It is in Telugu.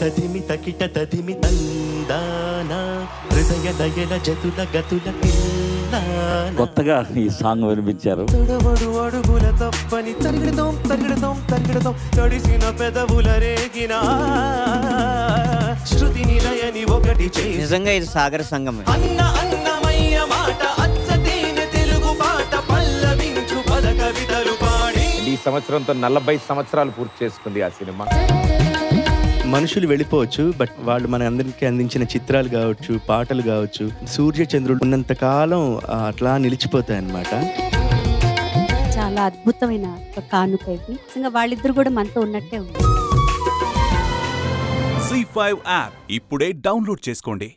తదిమి తకిట తదిమి తందాన హృదయ దయల జతుల గతుల తిల్లాన కొత్తగా ఈ సాంగ్ వినిపించారు తొడవడు అడుగుల తప్పని తరిగిడతాం తరిగిడతాం తరిగిడతాం తడిసిన పెదవుల రేగిన శృతి నిలయని ఒకటి చేసి నిజంగా ఇది సాగర సంగమే అన్న అన్నమయ్య మాట అచ్చతేనె తెలుగు పాట పల్లవించు పద కవితలు పాడి ఈ సంవత్సరంతో నలభై సంవత్సరాలు పూర్తి చేసుకుంది ఆ సినిమా మనుషులు వెళ్ళిపోవచ్చు బట్ వాళ్ళు మన అందరికీ అందించిన చిత్రాలు కావచ్చు పాటలు కావచ్చు సూర్య చంద్రుడు ఉన్నంత కాలం ఆ, అట్లా నిలిచిపోతాయి అన్నమాట చాలా అద్భుతమైన ఒక కానుక ఇది నిజంగా వాళ్ళిద్దరు కూడా మనతో ఉన్నట్టే ఉంది జీ ఫైవ్ యాప్ ఇప్పుడే డౌన్లోడ్ చేసుకోండి